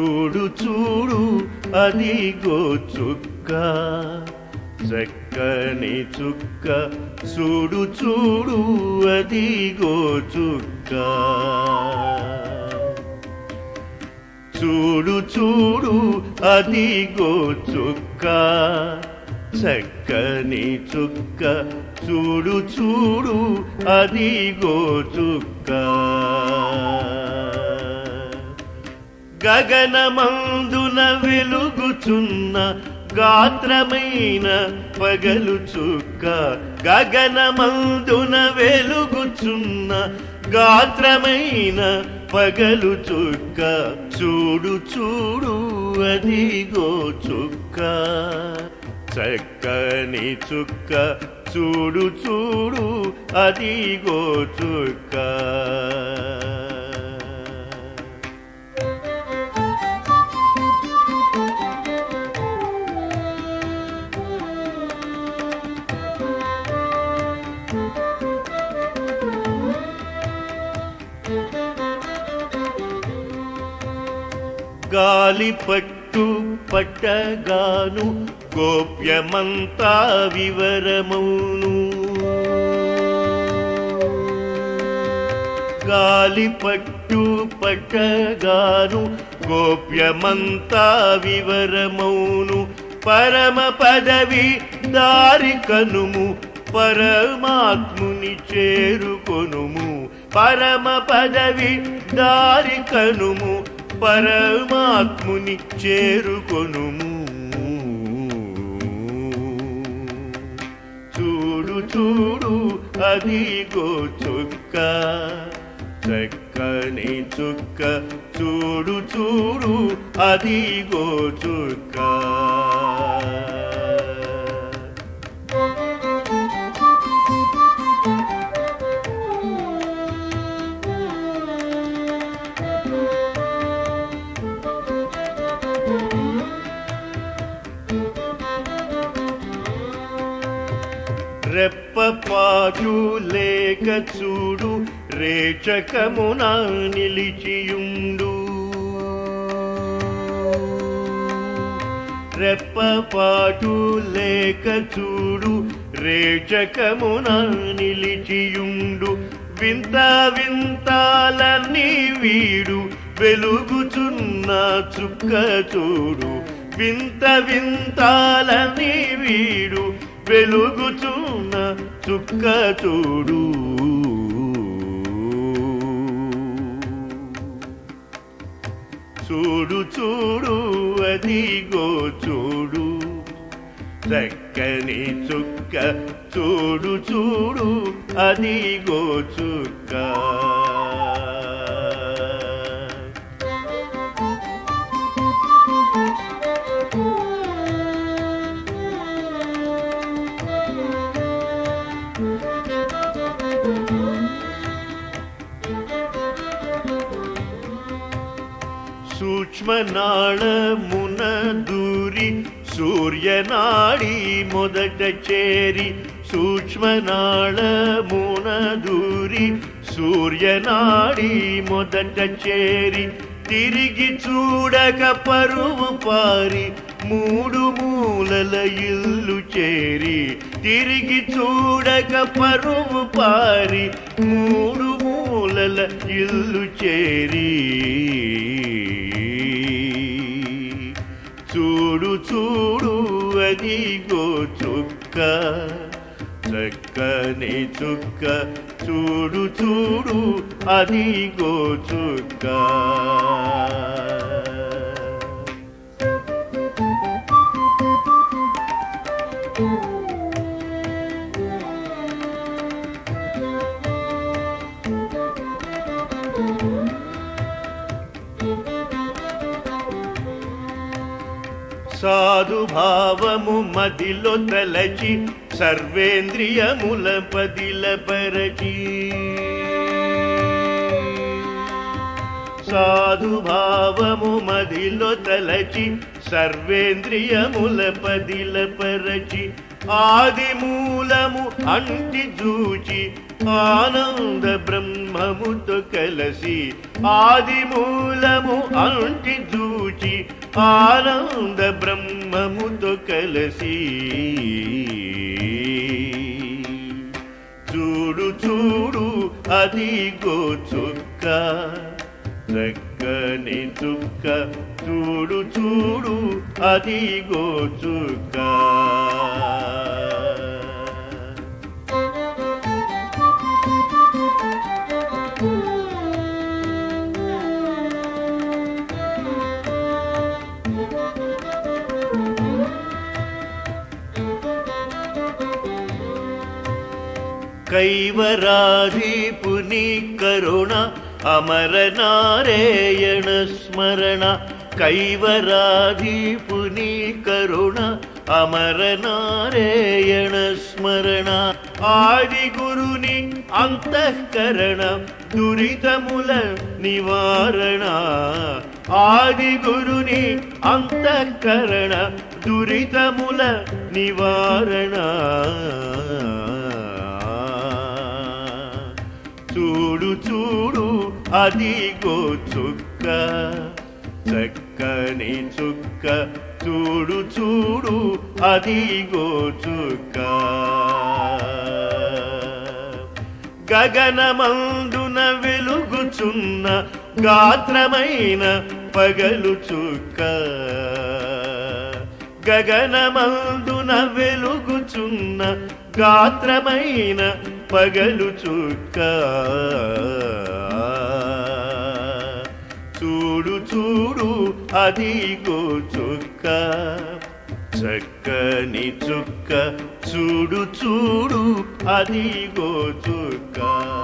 చూడు చూడు అదిగో చుక్క చక్కని చుక్క చూడు చూడు అదిగో చుక్క చూడు చూడు అదిగో చుక్క చక్కని చుక్క చూడు చూడు అదిగో చుక్క గగనమందున వెలుగుచున్న గాత్రమైన పగలు చుక్క గగనమందున వెలుగుచున్న గాత్రమైన పగలు చుక్క చూడు చూడు అదిగో చుక్క చక్కని చుక్క చూడు చూడు అదిగో చుక్క గాలి పట్టు పట్టగాను గోప్యమంతా వివరమౌను గాలి పట్టు పట్టగాను గోప్యమంతా వివరమౌను పరమ పదవి దారి కనుము పరమాత్ముని చేరుకొనుము పరమ పదవి దారి కనుము పరమాత్ముని చేరుకొనుము చూడు చూడు అదిగో చుక్క చక్కని చుక్క చూడు చూడు అదిగో చుక్క రెప్పపాటు లేక చూడు రేచకమున నిలిచియుండు రెప్పపాటు లేక చూడు రేచకమున నిలిచియుండు వింత వింతాలన్నీ వీడు వెలుగుచున్న చుక్క చూడు వింత వింతాలని వీడు వెలుగుచున్న చుక్క చూడు చూడు చూడు అదిగో చూడు చక్కని చుక్క చూడు చూడు అదిగో చుక్క సూక్ష్మనాళమున దూరి సూర్యనాడి మొదట చేరి సూక్ష్మనాళమున దూరి సూర్యనాడి మొదట చేరి తిరిగి చూడక పరువు పారి మూడు మూలల ఇల్లు చేరి తిరిగి చూడక పరువు పారి మూడు మూలల ఇల్లు చేరి చూడు చూడు అదిగో చుక్క చక్కని చుక్క చూడు చూడు అదిగో చుక్క సాధుభావము మదిలో తలచి సర్వేంద్రియముల పదిల పరచి సాధుభావము మదిలో తలచి సర్వేంద్రియముల పదిల పరచి ఆది మూలము అంటి చూచి ఆనంద బ్రహ్మముతో కలసి ఆది మూలము అంటి చూచి ఆనంద బ్రహ్మముతో కలసి చూడు చూడు అది చుక్క చక్కని చుక్క చూడు చూడు అది చుక్క కైవరాధీపుని కరుణ అమర నారాయణ స్మరణ కైవరాధీపుని కరుణ అమర నారాయణ స్మరణ ఆది గురుని అంతఃకరణ దురితముల నివారణ ఆది గురుని అంతఃకరణ దురితముల నివారణ చూడు చూడు అదిగో చుక్క చక్కని చుక్క చూడు చూడు అదిగో చుక్క గగనమందున వెలుగుచున్న గాత్రమైన పగలు చుక్క గగనమందున వెలుగుచున్న గాత్రమైన పగలు చుక్క చూడు చూడు అదిగో చుక్క చక్కని చుక్క చూడు చూడు అదిగో చుక్క